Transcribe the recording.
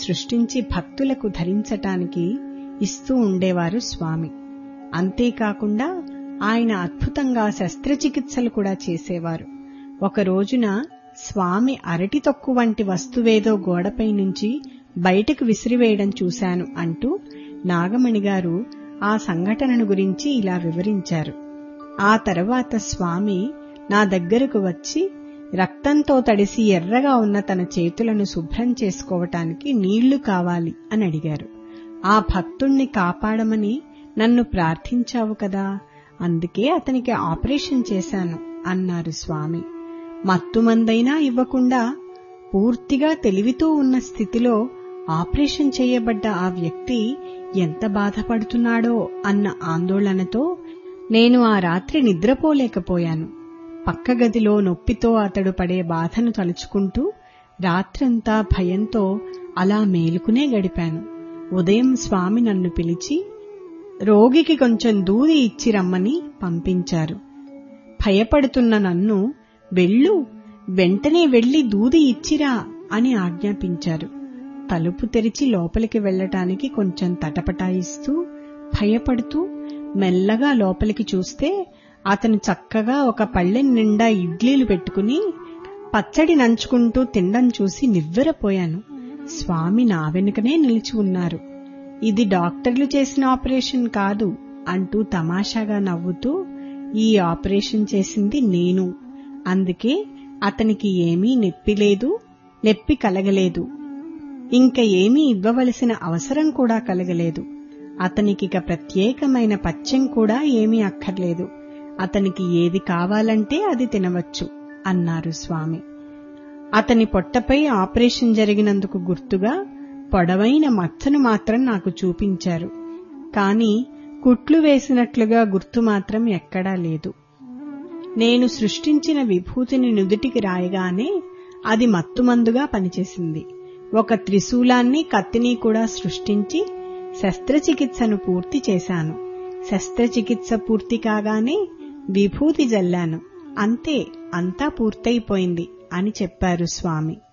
సృష్టించి భక్తులకు ధరించటానికి ఇస్తూ ఉండేవారు స్వామి అంతేకాకుండా ఆయన అద్భుతంగా శస్త్రచికిత్సలు కూడా చేసేవారు ఒక రోజున స్వామి అరటి తొక్కు వంటి వస్తువేదో గోడపై నుంచి బయటకు విసిరివేయడం చూశాను అంటూ నాగమణి గారు ఆ సంఘటనను గురించి ఇలా వివరించారు ఆ తర్వాత స్వామి నా దగ్గరకు వచ్చి రక్తంతో తడిసి ఎర్రగా ఉన్న తన చేతులను శుభ్రం చేసుకోవటానికి నీళ్లు కావాలి అని అడిగారు ఆ భక్తుణ్ణి కాపాడమని నన్ను ప్రార్థించావు కదా అందుకే అతనికి ఆపరేషన్ చేశాను అన్నారు స్వామి మత్తుమందైనా ఇవ్వకుండా పూర్తిగా తెలివితో ఉన్న స్థితిలో ఆపరేషన్ చేయబడ్డ ఆ వ్యక్తి ఎంత బాధపడుతున్నాడో అన్న ఆందోళనతో నేను ఆ రాత్రి నిద్రపోలేకపోయాను పక్క గదిలో నొప్పితో అతడు పడే బాధను తలుచుకుంటూ రాత్రంతా భయంతో అలా మేలుకునే గడిపాను ఉదయం స్వామి నన్ను పిలిచి రోగికి కొంచెం దూది ఇచ్చి రమ్మని పంపించారు భయపడుతున్న నన్ను వెళ్ళు వెంటనే వెళ్లి దూది ఇచ్చిరా అని ఆజ్ఞాపించారు తలుపు తెరిచి లోపలికి వెళ్లటానికి కొంచెం తటపటాయిస్తూ భయపడుతూ మెల్లగా లోపలికి చూస్తే అతను చక్కగా ఒక పళ్ళెం నిండా ఇడ్లీలు పెట్టుకుని పచ్చడి నంచుకుంటూ తినడం చూసి నివ్వెరపోయాను స్వామి నా వెనుకనే నిలిచి ఉన్నారు ఇది డాక్టర్లు చేసిన ఆపరేషన్ కాదు అంటూ తమాషాగా నవ్వుతూ ఈ ఆపరేషన్ చేసింది నేను అందుకే అతనికి ఏమీ నొప్పి లేదు నొప్పి కలగలేదు ఇంక ఏమీ ఇవ్వవలసిన అవసరం కూడా కలగలేదు అతనికిక ప్రత్యేకమైన పచ్చం కూడా ఏమీ అక్కర్లేదు అతనికి ఏది కావాలంటే అది తినవచ్చు అన్నారు స్వామి అతని పొట్టపై ఆపరేషన్ జరిగినందుకు గుర్తుగా పొడవైన మచ్చను మాత్రం నాకు చూపించారు కాని కుట్లు వేసినట్లుగా గుర్తు మాత్రం ఎక్కడా లేదు నేను సృష్టించిన విభూతిని నుదుటికి రాయగానే అది మత్తుమందుగా పనిచేసింది ఒక త్రిశూలాన్ని కత్తిని కూడా సృష్టించి శస్త్రచికిత్సను పూర్తి చేశాను శస్త్రచికిత్స పూర్తి కాగానే విభూతి జల్లాను అంతే అంతా పూర్తయిపోయింది అని చెప్పారు స్వామి